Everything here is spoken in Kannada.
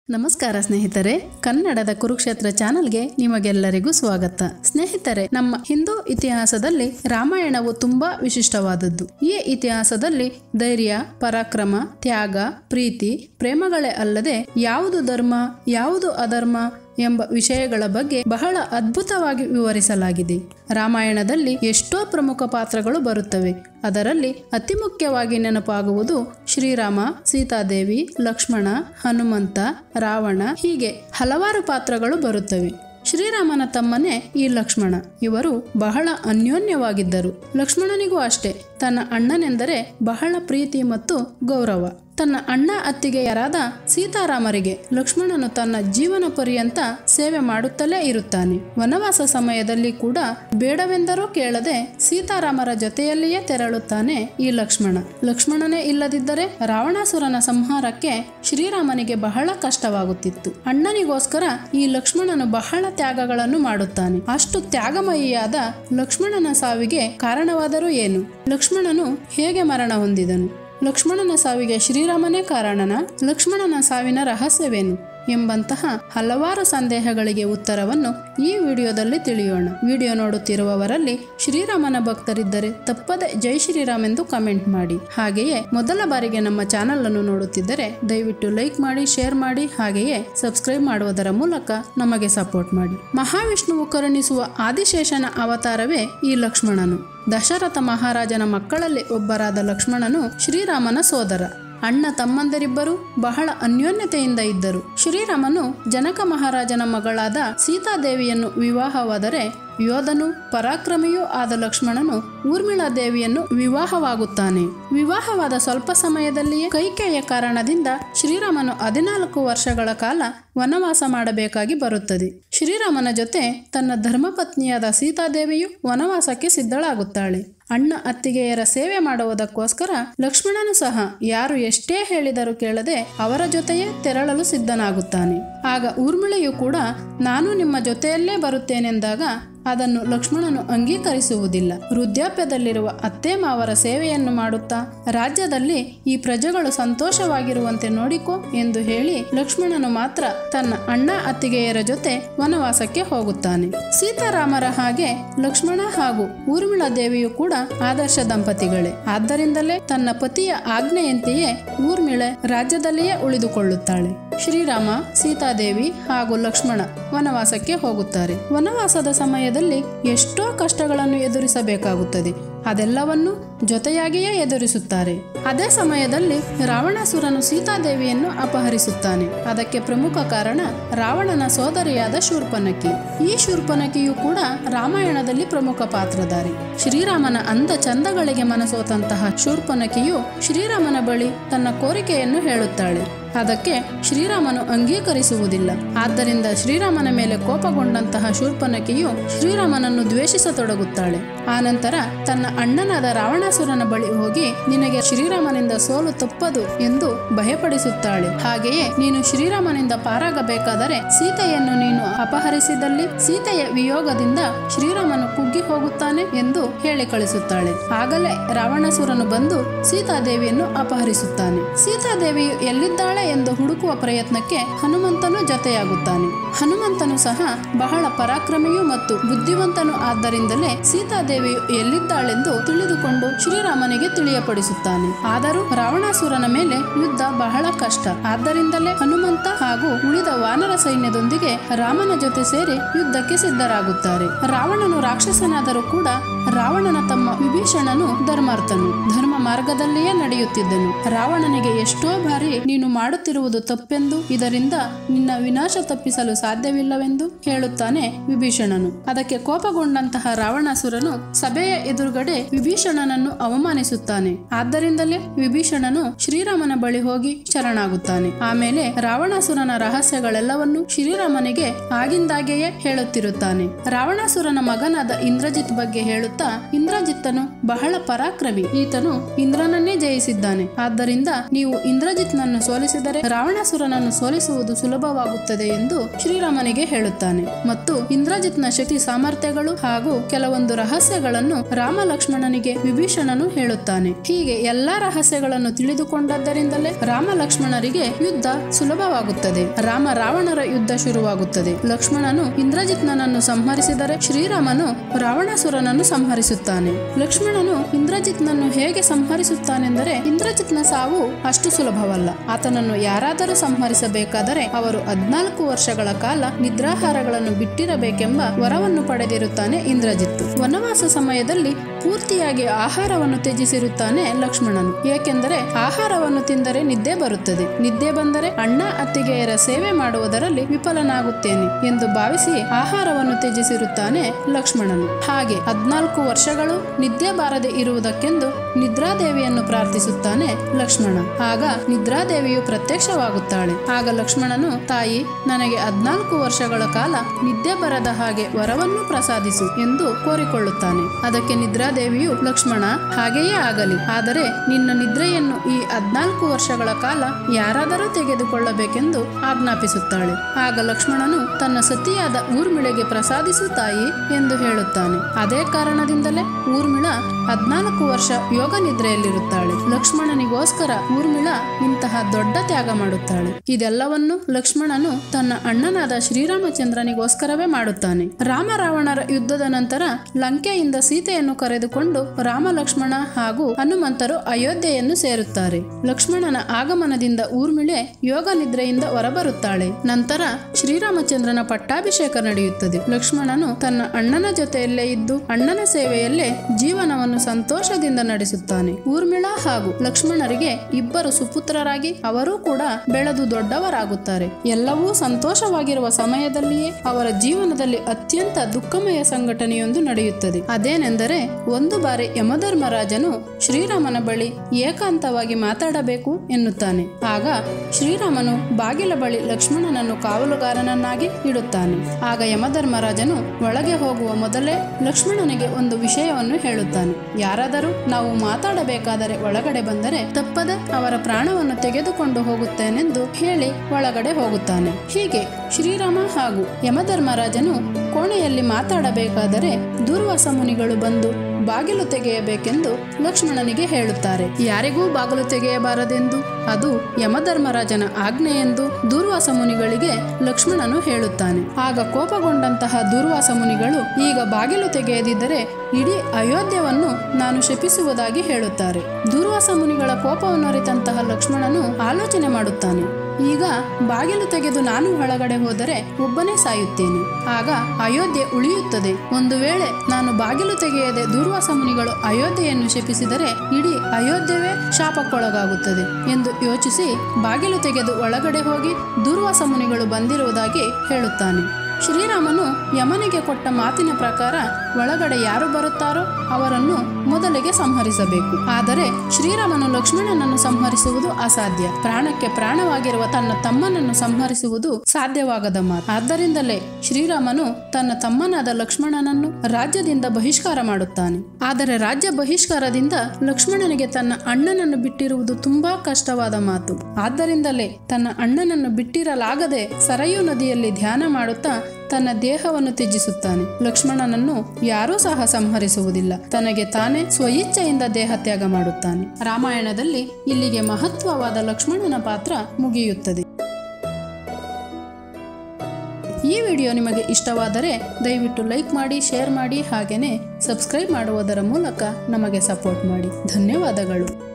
ನಮಸ್ಕಾರ ಸ್ನೇಹಿತರೆ ಕನ್ನಡದ ಕುರುಕ್ಷೇತ್ರ ಚಾನೆಲ್ಗೆ ನಿಮಗೆಲ್ಲರಿಗೂ ಸ್ವಾಗತ ಸ್ನೇಹಿತರೆ ನಮ್ಮ ಹಿಂದೂ ಇತಿಹಾಸದಲ್ಲಿ ರಾಮಾಯಣವು ತುಂಬಾ ವಿಶಿಷ್ಟವಾದದ್ದು ಈ ಇತಿಹಾಸದಲ್ಲಿ ಧೈರ್ಯ ಪರಾಕ್ರಮ ತ್ಯಾಗ ಪ್ರೀತಿ ಪ್ರೇಮಗಳೇ ಅಲ್ಲದೆ ಯಾವುದು ಧರ್ಮ ಯಾವುದು ಅಧರ್ಮ ಎಂಬ ವಿಷಯಗಳ ಬಗ್ಗೆ ಬಹಳ ಅದ್ಭುತವಾಗಿ ವಿವರಿಸಲಾಗಿದೆ ರಾಮಾಯಣದಲ್ಲಿ ಎಷ್ಟೋ ಪ್ರಮುಖ ಪಾತ್ರಗಳು ಬರುತ್ತವೆ ಅದರಲ್ಲಿ ಅತಿ ಮುಖ್ಯವಾಗಿ ನೆನಪಾಗುವುದು ಶ್ರೀರಾಮ ಸೀತಾದೇವಿ ಲಕ್ಷ್ಮಣ ಹನುಮಂತ ರಾವಣ ಹೀಗೆ ಹಲವಾರು ಪಾತ್ರಗಳು ಬರುತ್ತವೆ ಶ್ರೀರಾಮನ ತಮ್ಮನೇ ಈ ಲಕ್ಷ್ಮಣ ಇವರು ಬಹಳ ಅನ್ಯೋನ್ಯವಾಗಿದ್ದರು ಲಕ್ಷ್ಮಣನಿಗೂ ಅಷ್ಟೇ ತನ್ನ ಅಣ್ಣನೆಂದರೆ ಬಹಳ ಪ್ರೀತಿ ಮತ್ತು ಗೌರವ ತನ್ನ ಅಣ್ಣ ಅತ್ತಿಗೆಯರಾದ ಸೀತಾರಾಮರಿಗೆ ಲಕ್ಷ್ಮಣನು ತನ್ನ ಜೀವನ ಪರ್ಯಂತ ಸೇವೆ ಮಾಡುತ್ತಲೇ ಇರುತ್ತಾನೆ ವನವಾಸ ಸಮಯದಲ್ಲಿ ಕೂಡ ಬೇಡವೆಂದರೂ ಕೇಳದೆ ಸೀತಾರಾಮರ ಜೊತೆಯಲ್ಲಿಯೇ ತೆರಳುತ್ತಾನೆ ಈ ಲಕ್ಷ್ಮಣ ಲಕ್ಷ್ಮಣನೇ ಇಲ್ಲದಿದ್ದರೆ ರಾವಣಾಸುರನ ಸಂಹಾರಕ್ಕೆ ಶ್ರೀರಾಮನಿಗೆ ಬಹಳ ಕಷ್ಟವಾಗುತ್ತಿತ್ತು ಅಣ್ಣನಿಗೋಸ್ಕರ ಈ ಲಕ್ಷ್ಮಣನು ಬಹಳ ತ್ಯಾಗಗಳನ್ನು ಮಾಡುತ್ತಾನೆ ಅಷ್ಟು ತ್ಯಾಗಮಯಿಯಾದ ಲಕ್ಷ್ಮಣನ ಸಾವಿಗೆ ಕಾರಣವಾದರೂ ಏನು ಲಕ್ಷ್ಮಣನು ಹೇಗೆ ಮರಣ ಹೊಂದಿದನು ಲಕ್ಷ್ಮಣನ ಸಾವಿಗೆ ಶ್ರೀರಾಮನೇ ಕಾರಣನ ಲಕ್ಷ್ಮಣನ ಸಾವಿನ ರಹಸ್ಯವೇನು ಎಂಬಂತಹ ಹಲವಾರು ಸಂದೇಹಗಳಿಗೆ ಉತ್ತರವನ್ನು ಈ ವಿಡಿಯೋದಲ್ಲಿ ತಿಳಿಯೋಣ ವಿಡಿಯೋ ನೋಡುತ್ತಿರುವವರಲ್ಲಿ ಶ್ರೀರಾಮನ ಭಕ್ತರಿದ್ದರೆ ತಪ್ಪದೆ ಜೈ ಶ್ರೀರಾಮ್ ಎಂದು ಕಮೆಂಟ್ ಮಾಡಿ ಹಾಗೆಯೇ ಮೊದಲ ಬಾರಿಗೆ ನಮ್ಮ ಚಾನಲ್ ಅನ್ನು ನೋಡುತ್ತಿದ್ದರೆ ದಯವಿಟ್ಟು ಲೈಕ್ ಮಾಡಿ ಶೇರ್ ಮಾಡಿ ಹಾಗೆಯೇ ಸಬ್ಸ್ಕ್ರೈಬ್ ಮಾಡುವುದರ ಮೂಲಕ ನಮಗೆ ಸಪೋರ್ಟ್ ಮಾಡಿ ಮಹಾವಿಷ್ಣುವು ಕರುಣಿಸುವ ಆದಿಶೇಷನ ಅವತಾರವೇ ಈ ಲಕ್ಷ್ಮಣನು ದಶರಥ ಮಹಾರಾಜನ ಮಕ್ಕಳಲ್ಲಿ ಒಬ್ಬರಾದ ಲಕ್ಷ್ಮಣನು ಶ್ರೀರಾಮನ ಸೋದರ ಅಣ್ಣ ತಮ್ಮಂದರಿಬ್ಬರು ಬಹಳ ಅನ್ಯೋನ್ಯತೆಯಿಂದ ಇದ್ದರು ಶ್ರೀರಾಮನು ಜನಕ ಮಹಾರಾಜನ ಮಗಳಾದ ಸೀತಾದೇವಿಯನ್ನು ವಿವಾಹವಾದರೆ ಯೋಧನು ಪರಾಕ್ರಮಿಯೂ ಆದ ಲಕ್ಷ್ಮಣನು ಊರ್ಮಿಳಾ ದೇವಿಯನ್ನು ವಿವಾಹವಾಗುತ್ತಾನೆ ವಿವಾಹವಾದ ಸ್ವಲ್ಪ ಸಮಯದಲ್ಲಿಯೇ ಕೈಕೆಯ ಕಾರಣದಿಂದ ಶ್ರೀರಾಮನು ಹದಿನಾಲ್ಕು ವರ್ಷಗಳ ಕಾಲ ವನವಾಸ ಮಾಡಬೇಕಾಗಿ ಬರುತ್ತದೆ ಶ್ರೀರಾಮನ ಜೊತೆ ತನ್ನ ಧರ್ಮಪತ್ನಿಯಾದ ಸೀತಾದೇವಿಯು ವನವಾಸಕ್ಕೆ ಸಿದ್ಧಳಾಗುತ್ತಾಳೆ ಅಣ್ಣ ಅತ್ತಿಗೆಯರ ಸೇವೆ ಮಾಡುವುದಕ್ಕೋಸ್ಕರ ಲಕ್ಷ್ಮಣನು ಸಹ ಯಾರು ಎಷ್ಟೇ ಹೇಳಿದರೂ ಕೇಳದೆ ಅವರ ಜೊತೆಯೇ ತೆರಳಲು ಸಿದ್ಧನಾಗುತ್ತಾನೆ ಆಗ ಊರ್ಮಿಳೆಯು ಕೂಡ ನಾನು ನಿಮ್ಮ ಜೊತೆಯಲ್ಲೇ ಬರುತ್ತೇನೆಂದಾಗ ಅದನ್ನು ಲಕ್ಷ್ಮಣನು ಅಂಗೀಕರಿಸುವುದಿಲ್ಲ ವೃದ್ಧಾಪ್ಯದಲ್ಲಿರುವ ಅತ್ತೆ ಮಾವರ ಸೇವೆಯನ್ನು ಮಾಡುತ್ತಾ ರಾಜ್ಯದಲ್ಲಿ ಈ ಪ್ರಜೆಗಳು ಸಂತೋಷವಾಗಿರುವಂತೆ ನೋಡಿಕೋ ಎಂದು ಹೇಳಿ ಲಕ್ಷ್ಮಣನು ಮಾತ್ರ ತನ್ನ ಅಣ್ಣ ಅತ್ತಿಗೆಯರ ಜೊತೆ ವನವಾಸಕ್ಕೆ ಹೋಗುತ್ತಾನೆ ಸೀತಾರಾಮರ ಹಾಗೆ ಲಕ್ಷ್ಮಣ ಹಾಗೂ ಊರ್ಮಿಳಾ ದೇವಿಯು ಕೂಡ ಆದರ್ಶ ದಂಪತಿಗಳೇ ಆದ್ದರಿಂದಲೇ ತನ್ನ ಪತಿಯ ಆಜ್ಞೆಯಂತೆಯೇ ಊರ್ಮಿಳೆ ರಾಜ್ಯದಲ್ಲಿಯೇ ಉಳಿದುಕೊಳ್ಳುತ್ತಾಳೆ ಶ್ರೀರಾಮ ಸೀತಾದೇವಿ ಹಾಗೂ ಲಕ್ಷ್ಮಣ ವನವಾಸಕ್ಕೆ ಹೋಗುತ್ತಾರೆ ವನವಾಸದ ಸಮಯದಲ್ಲಿ ಎಷ್ಟೋ ಕಷ್ಟಗಳನ್ನು ಎದುರಿಸಬೇಕಾಗುತ್ತದೆ ಅದೆಲ್ಲವನ್ನು ಜೊತೆಯಾಗಿಯೇ ಎದುರಿಸುತ್ತಾರೆ ಅದೇ ಸಮಯದಲ್ಲಿ ರಾವಣಾಸುರನು ಸೀತಾದೇವಿಯನ್ನು ಅಪಹರಿಸುತ್ತಾನೆ ಅದಕ್ಕೆ ಪ್ರಮುಖ ಕಾರಣ ರಾವಣನ ಸೋದರಿಯಾದ ಶೂರ್ಪನಖಿ ಈ ಶೂರ್ಪನಖಿಯು ಕೂಡ ರಾಮಾಯಣದಲ್ಲಿ ಪ್ರಮುಖ ಪಾತ್ರಧಾರಿ ಶ್ರೀರಾಮನ ಅಂದ ಚಂದಗಳಿಗೆ ಮನಸೋತಂತಹ ಶೂರ್ಪನಖಿಯು ಶ್ರೀರಾಮನ ಬಳಿ ತನ್ನ ಕೋರಿಕೆಯನ್ನು ಹೇಳುತ್ತಾಳೆ ಅದಕ್ಕೆ ಶ್ರೀರಾಮನು ಅಂಗೀಕರಿಸುವುದಿಲ್ಲ ಆದ್ದರಿಂದ ಶ್ರೀರಾಮನ ಮೇಲೆ ಕೋಪಗೊಂಡಂತಹ ಶೂರ್ಪನಖಿಯು ಶ್ರೀರಾಮನನ್ನು ದ್ವೇಷಿಸತೊಡಗುತ್ತಾಳೆ ಆನಂತರ ತನ್ನ ಅಣ್ಣನಾದ ರಾವಣಾಸುರನ ಬಳಿ ಹೋಗಿ ನಿನಗೆ ಶ್ರೀರಾಮನಿಂದ ಸೋಲು ತಪ್ಪದು ಎಂದು ಭಯಪಡಿಸುತ್ತಾಳೆ ಹಾಗೆಯೇ ನೀನು ಶ್ರೀರಾಮನಿಂದ ಪಾರಾಗಬೇಕಾದರೆ ಸೀತೆಯನ್ನು ನೀನು ಅಪಹರಿಸಿದಲ್ಲಿ ಸೀತೆಯ ವಿಯೋಗದಿಂದ ಶ್ರೀರಾಮನು ಕುಗ್ಗಿ ಹೋಗುತ್ತಾನೆ ಎಂದು ಹೇಳಿ ಕಳಿಸುತ್ತಾಳೆ ಆಗಲೇ ರಾವಣಾಸುರನು ಬಂದು ಸೀತಾದೇವಿಯನ್ನು ಅಪಹರಿಸುತ್ತಾನೆ ಸೀತಾದೇವಿಯು ಎಲ್ಲಿದ್ದಾಳೆ ಎಂದು ಹುಡುಕುವ ಪ್ರಯತ್ನಕ್ಕೆ ಹನುಮಂತನು ಜೊತೆಯಾಗುತ್ತಾನೆ ಹನುಮಂತನು ಸಹ ಬಹಳ ಪರಾಕ್ರಮಿಯೂ ಮತ್ತು ಬುದ್ಧಿವಂತನು ಆದ್ದರಿಂದಲೇ ಸೀತಾದೇವಿಯು ಎಲ್ಲಿದ್ದಾಳೆಂದು ತಿಳಿದುಕೊಂಡು ಶ್ರೀರಾಮನಿಗೆ ತಿಳಿಯಪಡಿಸುತ್ತಾನೆ ಆದರೂ ರಾವಣಾಸುರನ ಮೇಲೆ ಯುದ್ಧ ಬಹಳ ಕಷ್ಟ ಆದ್ದರಿಂದಲೇ ಹನುಮಂತ ಹಾಗೂ ಉಳಿದ ವಾನರ ಸೈನ್ಯದೊಂದಿಗೆ ರಾಮನ ಜೊತೆ ಸೇರಿ ಯುದ್ಧಕ್ಕೆ ಸಿದ್ಧರಾಗುತ್ತಾರೆ ರಾವಣನು ರಾಕ್ಷಸನಾದರೂ ಕೂಡ ರಾವಣನ ತಮ್ಮ ವಿಭೀಷಣನು ಧರ್ಮಾರ್ಥನು ಧರ್ಮ ಮಾರ್ಗದಲ್ಲಿಯೇ ನಡೆಯುತ್ತಿದ್ದನು ರಾವಣನಿಗೆ ಎಷ್ಟೋ ಬಾರಿ ನೀನು ಮಾಡುತ್ತಿರುವುದು ತಪ್ಪೆಂದು ಇದರಿಂದ ನಿನ್ನ ವಿನಾಶ ತಪ್ಪಿಸಲು ಸಾಧ್ಯವಿಲ್ಲವೆಂದು ಹೇಳುತ್ತಾನೆ ವಿಭೀಷಣನು ಅದಕ್ಕೆ ಕೋಪಗೊಂಡಂತಹ ರಾವಣಾಸುರನು ಸಭೆಯ ಎದುರುಗಡೆ ವಿಭೀಷಣನನ್ನು ಅವಮಾನಿಸುತ್ತಾನೆ ಆದ್ದರಿಂದಲೇ ವಿಭೀಷಣನು ಶ್ರೀರಾಮನ ಬಳಿ ಹೋಗಿ ಶರಣಾಗುತ್ತಾನೆ ಆಮೇಲೆ ರಾವಣಾಸುರನ ರಹಸ್ಯಗಳೆಲ್ಲವನ್ನು ಶ್ರೀರಾಮನಿಗೆ ಆಗಿಂದಾಗೆಯೇ ಹೇಳುತ್ತಿರುತ್ತಾನೆ ರಾವಣಾಸುರನ ಮಗನಾದ ಇಂದ್ರಜಿತ್ ಬಗ್ಗೆ ಹೇಳುತ್ತಾ ಇಂದ್ರಜಿತ್ತನು ಬಹಳ ಪರಾಕ್ರಮಿ ಈತನು ಇಂದ್ರನನ್ನೇ ಜಯಿಸಿದ್ದಾನೆ ಆದ್ದರಿಂದ ನೀವು ಇಂದ್ರಜಿತ್ನನ್ನು ಸೋಲಿಸಿದರೆ ರಾವಣಾಸುರನನ್ನು ಸೋಲಿಸುವುದು ಸುಲಭವಾಗುತ್ತದೆ ಎಂದು ಶ್ರೀರಾಮನಿಗೆ ಹೇಳುತ್ತಾನೆ ಮತ್ತು ಇಂದ್ರಜಿತ್ನ ಶಕ್ತಿ ಸಾಮರ್ಥ್ಯಗಳು ಹಾಗೂ ಕೆಲವೊಂದು ರಹಸ್ಯಗಳನ್ನು ರಾಮ ಲಕ್ಷ್ಮಣನಿಗೆ ವಿಭೀಷಣ ವಿಭೀಷಣನು ಹೇಳುತ್ತಾನೆ ಹೀಗೆ ಎಲ್ಲಾ ರಹಸ್ಯಗಳನ್ನು ತಿಳಿದುಕೊಂಡದ್ದರಿಂದಲೇ ರಾಮ ಲಕ್ಷ್ಮಣರಿಗೆ ಯುದ್ಧ ಸುಲಭವಾಗುತ್ತದೆ ರಾಮ ರಾವಣರ ಯುದ್ಧ ಶುರುವಾಗುತ್ತದೆ ಲಕ್ಷ್ಮಣನು ಇಂದ್ರಜಿತ್ನನನ್ನು ಸಂಹರಿಸಿದರೆ ಶ್ರೀರಾಮನು ರಾವಣಾಸುರನನ್ನು ಸಂಹರಿಸುತ್ತಾನೆ ಲಕ್ಷ್ಮಣನು ಇಂದ್ರಜಿತ್ನನ್ನು ಹೇಗೆ ಸಂಹರಿಸುತ್ತಾನೆಂದರೆ ಇಂದ್ರಜಿತ್ನ ಸಾವು ಅಷ್ಟು ಸುಲಭವಲ್ಲ ಆತನನ್ನು ಯಾರಾದರೂ ಸಂಹರಿಸಬೇಕಾದರೆ ಅವರು ಹದ್ನಾಲ್ಕು ವರ್ಷಗಳ ಕಾಲ ನಿದ್ರಾಹಾರಗಳನ್ನು ಬಿಟ್ಟಿರಬೇಕೆಂಬ ವರವನ್ನು ಪಡೆದಿರುತ್ತಾನೆ ಇಂದ್ರಜಿತ್ತು ವನವಾಸ ಸಮಯದಲ್ಲಿ ಪೂರ್ತಿಯಾಗಿ ಆಹಾರವನ್ನು ತ್ಯಜಿಸಿರುತ್ತಾನೆ ಲಕ್ಷ್ಮಣನು ಏಕೆಂದರೆ ಆಹಾರವನ್ನು ತಿಂದರೆ ನಿದ್ದೆ ಬರುತ್ತದೆ ನಿದ್ದೆ ಬಂದರೆ ಅಣ್ಣ ಅತ್ತಿಗೆಯರ ಸೇವೆ ಮಾಡುವುದರಲ್ಲಿ ವಿಫಲನಾಗುತ್ತೇನೆ ಎಂದು ಭಾವಿಸಿ ಆಹಾರವನ್ನು ತ್ಯಜಿಸಿರುತ್ತಾನೆ ಲಕ್ಷ್ಮಣನು ಹಾಗೆ ಹದ್ನಾಲ್ಕು ವರ್ಷಗಳು ನಿದ್ದೆ ಬಾರದೆ ಇರುವುದಕ್ಕೆಂದು ನಿದ್ರಾದೇವಿಯನ್ನು ಪ್ರಾರ್ಥಿಸುತ್ತಾನೆ ಲಕ್ಷ್ಮಣ ಆಗ ನಿದ್ರಾದೇವಿಯು ಪ್ರತ್ಯಕ್ಷವಾಗುತ್ತಾಳೆ ಆಗ ಲಕ್ಷ್ಮಣನು ತಾಯಿ ನನಗೆ ಹದ್ನಾಲ್ಕು ವರ್ಷಗಳ ಕಾಲ ನಿದ್ದೆ ಬರದ ಹಾಗೆ ವರವನ್ನು ಪ್ರಸಾದಿಸು ಎಂದು ಕೋರಿಕೊಳ್ಳುತ್ತಾನೆ ಅದಕ್ಕೆ ನಿದ್ರಾದೇವಿಯು ಲಕ್ಷ್ಮಣ ಹಾಗೆಯೇ ಆಗಲಿ ಆದರೆ ನಿನ್ನ ನಿದ್ರೆಯನ್ನು ಈ ಹದ್ನಾಲ್ಕು ವರ್ಷಗಳ ಕಾಲ ಯಾರಾದರೂ ತೆಗೆದುಕೊಳ್ಳಬೇಕೆಂದು ಆಜ್ಞಾಪಿಸುತ್ತಾಳೆ ಆಗ ಲಕ್ಷ್ಮಣನು ತನ್ನ ಸತಿಯಾದ ಊರ್ಮಿಳೆಗೆ ಪ್ರಸಾದಿಸು ತಾಯಿ ಎಂದು ಹೇಳುತ್ತಾನೆ ಅದೇ ಕಾರಣದಿಂದಲೇ ಊರ್ಮಿಳ ಹದ್ನಾಲ್ಕು ವರ್ಷ ಯೋಗ ನಿದ್ರೆಯಲ್ಲಿರುತ್ತಾಳೆ ಲಕ್ಷ್ಮಣನಿಗೋಸ್ಕರ ಊರ್ಮಿಳ ಇಂತಹ ದೊಡ್ಡ ತ್ಯಾಗ ಮಾಡುತ್ತಾಳೆ ಇದೆಲ್ಲವನ್ನು ಲಕ್ಷ್ಮಣನು ತನ್ನ ಅಣ್ಣನಾದ ಶ್ರೀರಾಮಚಂದ್ರನಿಗೋಸ್ಕರವೇ ಮಾಡುತ್ತಾನೆ ರಾಮ ರಾವಣರ ಯುದ್ಧದ ನಂತರ ಲಂಕೆಯಿಂದ ಸೀತೆಯನ್ನು ಕರೆದುಕೊಂಡು ರಾಮ ಲಕ್ಷ್ಮಣ ಹಾಗೂ ಹನುಮಂತರು ಅಯೋಧ್ಯೆಯನ್ನು ಸೇರುತ್ತಾರೆ ಲಕ್ಷ್ಮಣನ ಆಗಮನದಿಂದ ಊರ್ಮಿಳೆ ಯೋಗ ನಿದ್ರೆಯಿಂದ ಹೊರಬರುತ್ತಾಳೆ ನಂತರ ಶ್ರೀರಾಮಚಂದ್ರನ ಪಟ್ಟಾಭಿಷೇಕ ನಡೆಯುತ್ತದೆ ಲಕ್ಷ್ಮಣನು ತನ್ನ ಅಣ್ಣನ ಜೊತೆಯಲ್ಲೇ ಇದ್ದು ಅಣ್ಣನ ಸೇವೆಯಲ್ಲೇ ಜೀವನವನ್ನು ಸಂತೋಷದಿಂದ ನಡೆಸುತ್ತಾನೆ ಊರ್ಮಿಳ ಹಾಗೂ ಲಕ್ಷ್ಮಣರಿಗೆ ಇಬ್ಬರು ಸುಪುತ್ರರಾಗಿ ಅವರೂ ಕೂಡ ಬೆಳೆದು ದೊಡ್ಡವರಾಗುತ್ತಾರೆ ಎಲ್ಲವೂ ಸಂತೋಷವಾಗಿರುವ ಸಮಯದಲ್ಲಿಯೇ ಅವರ ಜೀವನದಲ್ಲಿ ಅತ್ಯಂತ ದುಃಖಮಯ ಸಂಘಟನೆಯೊಂದು ನಡೆಯುತ್ತದೆ ಅದೇನೆಂದರೆ ಒಂದು ಬಾರಿ ಯಮಧರ್ಮರಾಜನು ಶ್ರೀರಾಮನ ಬಳಿ ಏಕಾಂತವಾಗಿ ಮಾತಾಡಬೇಕು ಎನ್ನುತ್ತಾನೆ ಆಗ ಶ್ರೀರಾಮನು ಬಾಗಿಲ ಬಳಿ ಲಕ್ಷ್ಮಣನನ್ನು ಕಾವಲುಗಾರನನ್ನಾಗಿ ಇಡುತ್ತಾನೆ ಆಗ ಯಮಧರ್ಮರಾಜನು ಒಳಗೆ ಹೋಗುವ ಮೊದಲೇ ಲಕ್ಷ್ಮಣನಿಗೆ ಒಂದು ವಿಷಯವನ್ನು ಹೇಳುತ್ತಾನೆ ಯಾರಾದರೂ ನಾವು ಮಾತಾಡಬೇಕಾದರೆ ಒಳಗಡೆ ಬಂದರೆ ತಪ್ಪದೆ ಅವರ ಪ್ರಾಣವನ್ನು ತೆಗೆದುಕೊಂಡು ಹೋಗುತ್ತೇನೆಂದು ಹೇಳಿ ಒಳಗಡೆ ಹೋಗುತ್ತಾನೆ ಹೀಗೆ ಶ್ರೀರಾಮ ಹಾಗೂ ಯಮಧರ್ಮರಾಜನು ಕೋಣೆಯಲ್ಲಿ ಮಾತಾಡಬೇಕಾದರೆ ದೂರ್ವಾಸ ಮುನಿಗಳು ಬಂದು ಬಾಗಿಲು ತೆಗೆಯಬೇಕೆಂದು ಲಕ್ಷ್ಮಣನಿಗೆ ಹೇಳುತ್ತಾರೆ ಯಾರಿಗೂ ಬಾಗಿಲು ತೆಗೆಯಬಾರದೆಂದು ಅದು ಯಮಧರ್ಮರಾಜನ ಆಜ್ಞೆ ಎಂದು ದೂರ್ವಾಸ ಮುನಿಗಳಿಗೆ ಲಕ್ಷ್ಮಣನು ಹೇಳುತ್ತಾನೆ ಆಗ ಕೋಪಗೊಂಡಂತಹ ದೂರ್ವಾಸ ಮುನಿಗಳು ಈಗ ಬಾಗಿಲು ತೆಗೆಯದಿದ್ದರೆ ಇಡೀ ಅಯೋಧ್ಯವನ್ನು ನಾನು ಶಪಿಸುವುದಾಗಿ ಹೇಳುತ್ತಾರೆ ದೂರ್ವಾಸ ಮುನಿಗಳ ಕೋಪವನ್ನು ಅರಿತಂತಹ ಲಕ್ಷ್ಮಣನು ಆಲೋಚನೆ ಮಾಡುತ್ತಾನೆ ಈಗ ಬಾಗಿಲು ತೆಗೆದು ನಾನು ಒಳಗಡೆ ಹೋದರೆ ಒಬ್ಬನೇ ಸಾಯುತ್ತೇನೆ ಆಗ ಅಯೋಧ್ಯೆ ಉಳಿಯುತ್ತದೆ ಒಂದು ವೇಳೆ ನಾನು ಬಾಗಿಲು ತೆಗೆಯದೆ ದೂರ್ವಾಸ ಮುನಿಗಳು ಅಯೋಧ್ಯೆಯನ್ನು ಶಪಿಸಿದರೆ ಇಡೀ ಅಯೋಧ್ಯವೇ ಶಾಪಕ್ಕೊಳಗಾಗುತ್ತದೆ ಎಂದು ಯೋಚಿಸಿ ಬಾಗಿಲು ತೆಗೆದು ಒಳಗಡೆ ಹೋಗಿ ದೂರ್ವಾಸ ಮುನಿಗಳು ಬಂದಿರುವುದಾಗಿ ಹೇಳುತ್ತಾನೆ ಶ್ರೀರಾಮನು ಯಮನಿಗೆ ಕೊಟ್ಟ ಮಾತಿನ ಪ್ರಕಾರ ಒಳಗಡೆ ಯಾರು ಬರುತ್ತಾರೋ ಅವರನ್ನು ಮೊದಲಿಗೆ ಸಂಹರಿಸಬೇಕು ಆದರೆ ಶ್ರೀರಾಮನು ಲಕ್ಷ್ಮಣನನ್ನು ಸಂಹರಿಸುವುದು ಅಸಾಧ್ಯ ಪ್ರಾಣಕ್ಕೆ ಪ್ರಾಣವಾಗಿರುವ ತನ್ನ ತಮ್ಮನನ್ನು ಸಂಹರಿಸುವುದು ಸಾಧ್ಯವಾಗದ ಮಾತು ಆದ್ದರಿಂದಲೇ ಶ್ರೀರಾಮನು ತನ್ನ ತಮ್ಮನಾದ ಲಕ್ಷ್ಮಣನನ್ನು ರಾಜ್ಯದಿಂದ ಬಹಿಷ್ಕಾರ ಮಾಡುತ್ತಾನೆ ಆದರೆ ರಾಜ್ಯ ಬಹಿಷ್ಕಾರದಿಂದ ಲಕ್ಷ್ಮಣನಿಗೆ ತನ್ನ ಅಣ್ಣನನ್ನು ಬಿಟ್ಟಿರುವುದು ತುಂಬಾ ಕಷ್ಟವಾದ ಮಾತು ಆದ್ದರಿಂದಲೇ ತನ್ನ ಅಣ್ಣನನ್ನು ಬಿಟ್ಟಿರಲಾಗದೆ ಸರಯೂ ನದಿಯಲ್ಲಿ ಧ್ಯಾನ ಮಾಡುತ್ತಾ ತನ್ನ ದೇಹವನ್ನು ತ್ಯಜಿಸುತ್ತಾನೆ ಲಕ್ಷ್ಮಣನನ್ನು ಯಾರೂ ಸಹ ಸಂಹರಿಸುವುದಿಲ್ಲ ತನಗೆ ತಾನೇ ಸ್ವಇಚ್ಛೆಯಿಂದ ದೇಹ ತ್ಯಾಗ ಮಾಡುತ್ತಾನೆ ರಾಮಾಯಣದಲ್ಲಿ ಇಲ್ಲಿಗೆ ಮಹತ್ವವಾದ ಲಕ್ಷ್ಮಣನ ಪಾತ್ರ ಮುಗಿಯುತ್ತದೆ ಈ ವಿಡಿಯೋ ನಿಮಗೆ ಇಷ್ಟವಾದರೆ ದಯವಿಟ್ಟು ಲೈಕ್ ಮಾಡಿ ಶೇರ್ ಮಾಡಿ ಹಾಗೆಯೇ ಸಬ್ಸ್ಕ್ರೈಬ್ ಮಾಡುವುದರ ಮೂಲಕ ನಮಗೆ ಸಪೋರ್ಟ್ ಮಾಡಿ ಧನ್ಯವಾದಗಳು